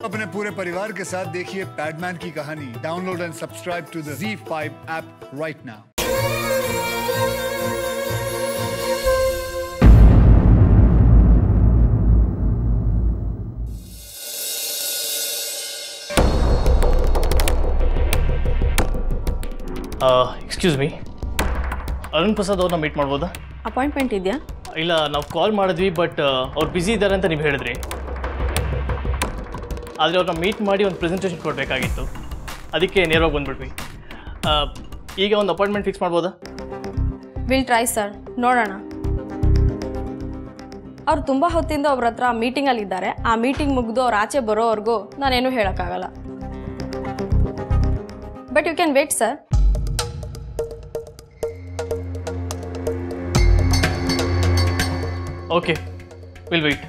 अपने पूरे परिवार के साथ देखिए पैडमैन की कहानी download and subscribe to the Z5 app right now excuse me Arun Prasad ಅವ್ರನ್ನ ಮೀಟ್ ಮಾಡ್ಬೋದಾ ಅಪಾಯಿಂಟ್ಮೆಂಟ್ ಇದೆಯಾ ಇಲ್ಲ ನಾವು ಕಾಲ್ ಮಾಡಿದ್ವಿ ಬಟ್ ಅವ್ರು ಬ್ಯುಸಿ ಇದ್ದಾರೆ ಅಂತ ನೀವು ಹೇಳಿದ್ರಿ ಆದರೆ ಅವ್ರನ್ನ ಮೀಟ್ ಮಾಡಿ ಒಂದು ಪ್ರೆಸೆಂಟೇಷನ್ ಕೊಡಬೇಕಾಗಿತ್ತು ಅದಕ್ಕೆ ನೇರವಾಗಿ ಬಂದ್ಬಿಟ್ವಿ ಆ, ಈಗ ಒಂದು ಅಪಾಯಿಂಟ್ಮೆಂಟ್ ಫಿಕ್ಸ್ ಮಾಡ್ಬೋದಾ ವಿಲ್ ಟ್ರೈ ಸರ್ ನೋಡೋಣ ಅವ್ರು ತುಂಬ ಹೊತ್ತಿಂದ ಅವ್ರ ಹತ್ರ ಮೀಟಿಂಗಲ್ಲಿ ಇದ್ದಾರೆ ಆ ಮೀಟಿಂಗ್ ಮುಗಿದು ಅವ್ರು ಆಚೆ ಬರೋವರೆಗೂ ನಾನೇನು ಹೇಳೋಕ್ಕಾಗಲ್ಲ but you can wait sir okay will wait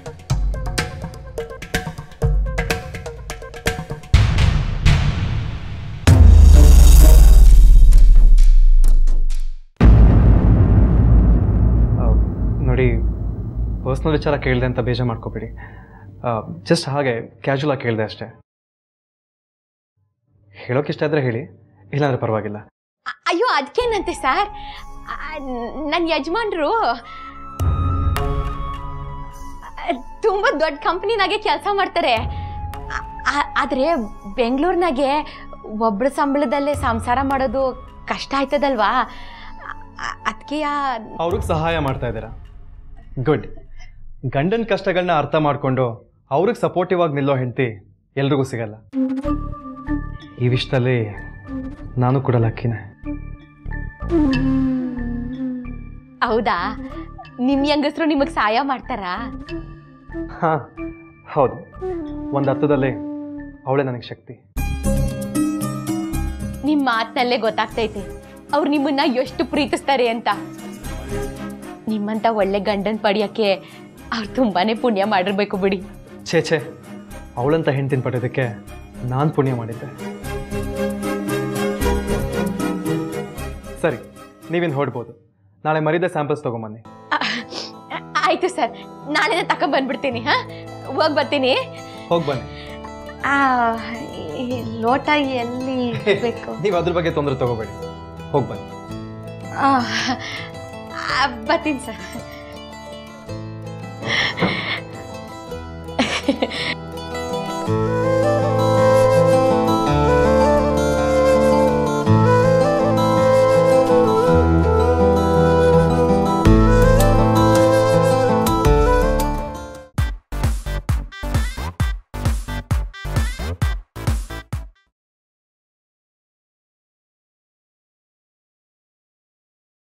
ಆ, ನೋಡಿ ಪರ್ಸ್ನಲ್ ವಿಚಾರ ಕೇಳಿದೆ ಅಂತ ಬೇಜಾರು ಮಾಡ್ಕೋಬೇಡಿ ಜಸ್ಟ್ ಹಾಗೆ ಕ್ಯಾಶುವಲ್ ಆಗಿ ಕೇಳಿದೆ ಅಷ್ಟೇ ಹೇಳೋಕೆ ಇಷ್ಟ ಇದ್ರೆ ಹೇಳಿ ಇಲ್ಲಾಂದ್ರೆ ಪರವಾಗಿಲ್ಲ ಅ- ಅಯ್ಯೋ ಅದಕ್ಕೇನಂತೆ ಸರ್ ನನ್ನ ಯಜಮಾನ್ರು ತುಂಬ ದೊಡ್ಡ ಕಂಪ್ನಿನಾಗೆ ಕೆಲಸ ಮಾಡ್ತಾರೆ ಆ- ಆ- ಆದ್ರೆ ಬೆಂಗಳೂರಿನಾಗೆ ಒಬ್ರ ಸಂಬಳದಲ್ಲೇ ಸಂಸಾರ ಮಾಡೋದು ಕಷ್ಟ ಆಯ್ತದಲ್ವಾ ಅದಕ್ಕೆ ಅವ್ರಿಗೆ ಸಹಾಯ ಮಾಡ್ತಾ ಇದ್ದೀರಾ ಗುಡ್ ಗಂಡನ ಕಷ್ಟಗಳನ್ನ ಅರ್ಥ ಮಾಡಿಕೊಂಡು ಅವ್ರಿಗೆ ಸಪೋರ್ಟಿವ್ ಆಗಿ ನಿಲ್ಲೋ ಹೆಂಡತಿ ಎಲ್ರಿಗೂ ಸಿಗಲ್ಲ ಈ ವಿಷಯದಲ್ಲಿ ನಾನು ಕೂಡ ಲಕ್ಕಿನೇ ಹೌದಾ ನಿಮ್ಮ ಹೆಂಗಸರು ನಿಮಗೆ ಸಹಾಯ ಮಾಡ್ತಾರಾ ಹಾಂ ಹೌದು ಒಂದು ಅರ್ಥದಲ್ಲಿ ಅವಳೇ ನನಗೆ ಶಕ್ತಿ ನಿಮ್ಮ ಮಾತಿನಲ್ಲೇ ಗೊತ್ತಾಗ್ತೈತೆ ಅವ್ರು ನಿಮ್ಮನ್ನ ಎಷ್ಟು ಪ್ರೀತಿಸ್ತಾರೆ ಅಂತ ನಿಮ್ಮಂತ ಒಳ್ಳೆ ಗಂಡನ್ ಪಡೆಯಕ್ಕೆ ಅವ್ರು ತುಂಬಾನೇ ಪುಣ್ಯ ಮಾಡಿರ್ಬೇಕು ಬಿಡಿ ಛೇ ಛೇ ಅವಳಂತ ಹೆಂಡ್ತಿನ ಪಡೆಯೋದಕ್ಕೆ ನಾನು ಪುಣ್ಯ ಮಾಡಿದ್ದೆ ಸರಿ ನೀವಿನ್ನು ಹೊಡ್ಬೋದು ನಾಳೆ ಮರಿದ ಸ್ಯಾಂಪಲ್ಸ್ ತೊಗೊಂಬನ್ನಿ ಆ- ಆಯ್ತು ಸರ್ ನಾಳೆನೇ ತಕೊಂಡ್ ಬಂದ್ಬಿಡ್ತೀನಿ ಹಾ ಹೋಗಿ ಬರ್ತೀನಿ ಹೋಗಿ ಬನ್ನಿ ಆ, ಈ ಲೋಟ ಎಲ್ಲಿ ಬೇಕು ನೀವು ಅದ್ರ ಬಗ್ಗೆ ತೊಂದರೆ ತಗೋಬೇಡಿ ಹೋಗಿ ಬನ್ನಿ ಆ, ಆ, ಬರ್ತೀನಿ ಸರ್